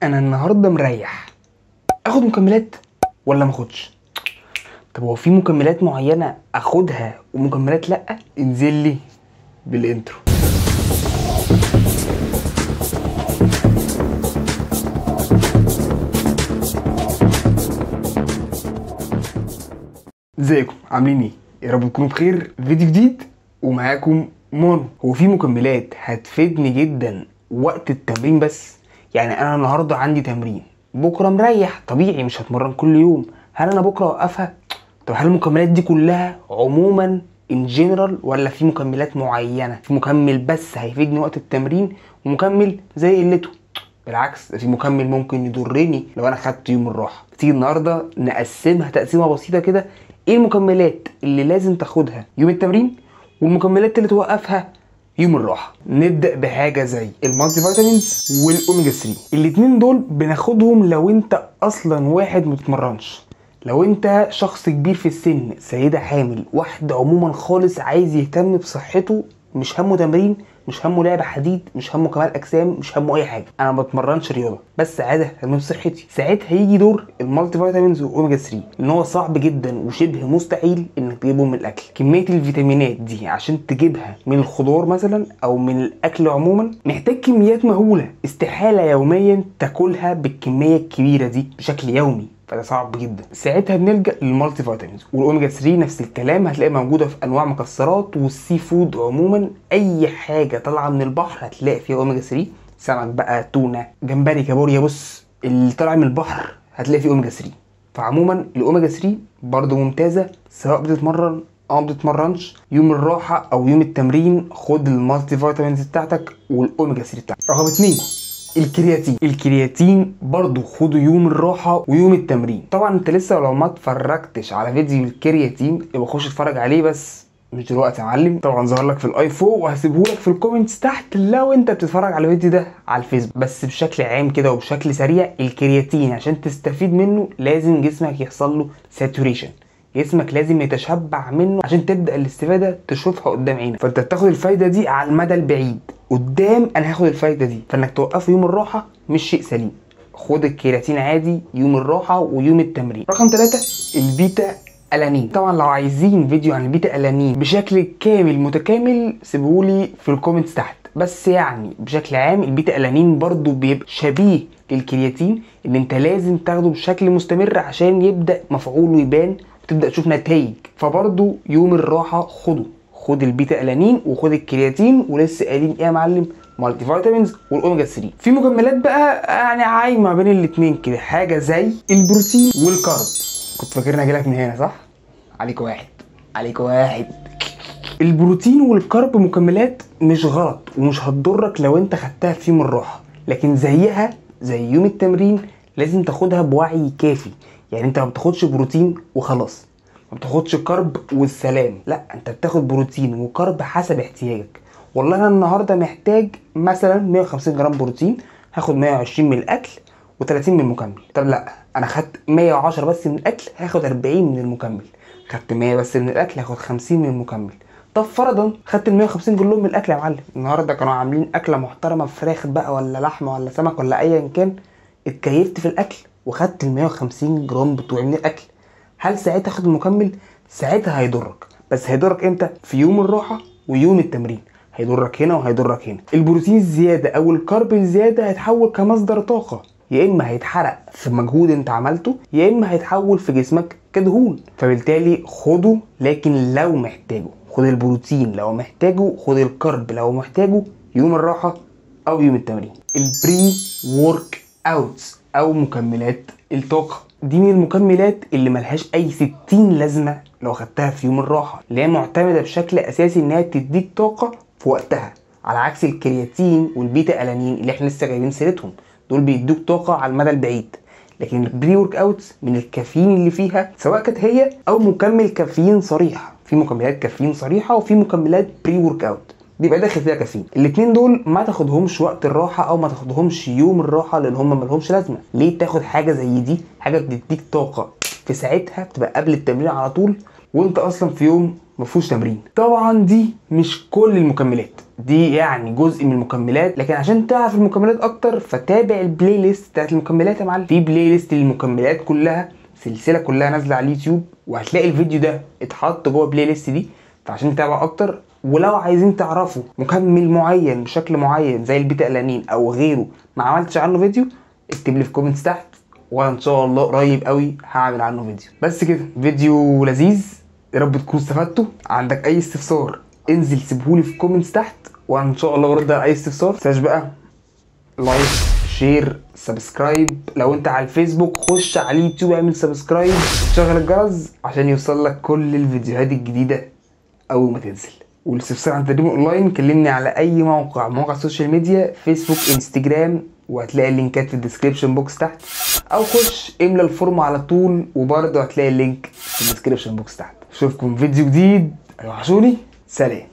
انا النهارده مريح اخد مكملات ولا ما اخدش طب هو في مكملات معينه اخدها ومكملات لا انزل لي بالانترو ازيكم عاملين ايه يا رب تكونوا بخير فيديو جديد ومعاكم مونو هو في مكملات هتفيدني جدا وقت التمرين بس يعني انا النهارده عندي تمرين بكره مريح طبيعي مش هتمرن كل يوم هل انا بكره اوقفها طب هل المكملات دي كلها عموما ان جنرال ولا في مكملات معينه في مكمل بس هيفيدني وقت التمرين ومكمل زي قلته بالعكس ده في مكمل ممكن يضرني لو انا خدت يوم الراحه تيجي النهارده نقسمها تقسيمه بسيطه كده ايه المكملات اللي لازم تاخدها يوم التمرين والمكملات اللي توقفها يوم الراحه نبدا بحاجه زي المالتي فيتامينز والاوميجا 3 الاتنين دول بناخدهم لو انت اصلا واحد متتمرنش لو انت شخص كبير في السن سيدة حامل واحد عموما خالص عايز يهتم بصحته مش همه تمرين مش همه لعب حديد مش همه كمال اجسام مش همه اي حاجه انا ما بتمرنش رياضه بس عاده اهتم بصحتي ساعتها يجي دور المالتي فيتامينز واوميجا 3 لان هو صعب جدا وشبه مستحيل انك تجيبهم من الاكل كميه الفيتامينات دي عشان تجيبها من الخضار مثلا او من الاكل عموما محتاج كميات مهوله استحاله يوميا تاكلها بالكميه الكبيره دي بشكل يومي فده صعب جدا ساعتها بنلجا للمالتي فيتامينز والاوميجا 3 نفس الكلام هتلاقي موجوده في انواع مكسرات والسي فود عموما اي حاجه طالعه من البحر هتلاقي فيها اوميجا 3 سمك بقى تونه جمبري كابوريا بص اللي طالع من البحر هتلاقي فيه اوميجا 3 فعموما الاوميجا 3 برضه ممتازه سواء بتتمرن او ما بتتمرنش يوم الراحه او يوم التمرين خد المالتي فيتامينز بتاعتك والاوميجا 3 بتاعتك رقم 2 الكرياتين الكرياتين برضو خدوا يوم الراحة ويوم التمرين طبعا انت لسه لو ما اتفرجتش على فيديو الكرياتين يبقى خش اتفرج عليه بس مش دلوقتي يا معلم طبعا ظهر لك في الايفون وهسيبهولك في الكومنتس تحت لو انت بتتفرج على الفيديو ده على الفيسبوك بس بشكل عام كده وبشكل سريع الكرياتين عشان تستفيد منه لازم جسمك يحصل له ساتوريشن جسمك لازم يتشبع منه عشان تبدا الاستفاده تشوفها قدام عينك فانت بتاخد الفايده دي على المدى البعيد قدام انا هاخد الفايده دي فانك توقفه يوم الراحه مش شيء سليم خد الكرياتين عادي يوم الراحه ويوم التمرين رقم ثلاثة البيتا الانين طبعا لو عايزين فيديو عن البيتا الانين بشكل كامل متكامل سيبهولي في الكومنتس تحت بس يعني بشكل عام البيتا الانين برضو بيبقى شبيه للكرياتين ان انت لازم تاخده بشكل مستمر عشان يبدا مفعوله يبان وتبدا تشوف نتائج فبرضو يوم الراحه خده خد البيتا الانين وخد الكرياتين ولسه قايلين ايه يا معلم مالتي فيتامينز والاوميجا 3 في مكملات بقى يعني عايمه بين الاثنين كده حاجه زي البروتين والكارب كنت فاكرني اجي لك من هنا صح عليك واحد عليك واحد البروتين والكارب مكملات مش غلط ومش هتضرك لو انت خدتها في يوم الراحه لكن زيها زي يوم التمرين لازم تاخدها بوعي كافي يعني انت ما بتاخدش بروتين وخلاص ما بتاخدش كرب والسلام لا انت بتاخد بروتين وكرب حسب احتياجك والله انا النهارده محتاج مثلا 150 جرام بروتين هاخد 120 من الاكل و30 من المكمل طب لا انا خدت 110 بس من الاكل هاخد 40 من المكمل خدت 100 بس من الاكل هاخد 50 من المكمل طب فرضا خدت ال 150 كلهم من الاكل يا معلم النهارده كانوا عاملين اكله محترمه فراخ بقى ولا لحمه ولا سمك ولا ايا كان اتكيفت في الاكل وخدت ال 150 جرام بتوعي من الاكل هل ساعتها اخد المكمل ساعتها هيضرك بس هيضرك امتى في يوم الراحه ويوم التمرين هيضرك هنا وهيضرك هنا البروتين الزياده او الكارب الزياده هيتحول كمصدر طاقه يا اما هيتحرق في مجهود انت عملته يا اما هيتحول في جسمك كدهون فبالتالي خده لكن لو محتاجه خد البروتين لو محتاجه خد الكارب لو محتاجه يوم الراحه او يوم التمرين البري وورك اوتس او مكملات الطاقه دي من المكملات اللي ملهاش اي 60 لازمه لو خدتها في يوم الراحه اللي هي معتمده بشكل اساسي انها تديك طاقه في وقتها على عكس الكرياتين والبيتا الانين اللي احنا لسه جايبين سيرتهم دول بيدوك طاقه على المدى البعيد لكن البري ورك اوتس من الكافيين اللي فيها سواء كانت هي او مكمل كافيين صريح في مكملات كافيين صريحه وفي مكملات بري ورك اوت بيبقى داخل فيها كافيين الاثنين دول ما تاخدهمش وقت الراحه او ما تاخدهمش يوم الراحه لان هم ملهمش لازمه ليه تاخد حاجه زي دي حاجه بتديك طاقه في ساعتها بتبقى قبل التمرين على طول وانت اصلا في يوم ما فيهوش تمرين طبعا دي مش كل المكملات دي يعني جزء من المكملات لكن عشان تعرف المكملات اكتر فتابع البلاي ليست بتاعت المكملات يا معلم في بلاي ليست للمكملات كلها سلسله كلها نازله على اليوتيوب وهتلاقي الفيديو ده اتحط جوه البلاي ليست دي فعشان تتابع اكتر ولو عايزين تعرفوا مكمل معين بشكل معين زي البيتا الانين او غيره ما عملتش عنه فيديو اكتب لي في كومنتس تحت وانا ان شاء الله قريب قوي هعمل عنه فيديو بس كده فيديو لذيذ يا رب تكونوا استفدتوا عندك اي استفسار انزل سيبهولي في الكومنتس تحت وانا ان شاء الله برد على اي استفسار متنساش بقى لايك شير سبسكرايب لو انت على الفيسبوك خش على اليوتيوب اعمل سبسكرايب وشغل الجرس عشان يوصل لك كل الفيديوهات الجديده اول ما تنزل والاستفسار عن تدريب اونلاين كلمني على اي موقع مواقع السوشيال ميديا فيسبوك انستجرام وهتلاقي اللينكات في الديسكريبشن بوكس تحت او خش املى الفورم على طول وبرضه هتلاقي اللينك في الديسكريبشن بوكس تحت اشوفكم فيديو جديد وحشوني سلام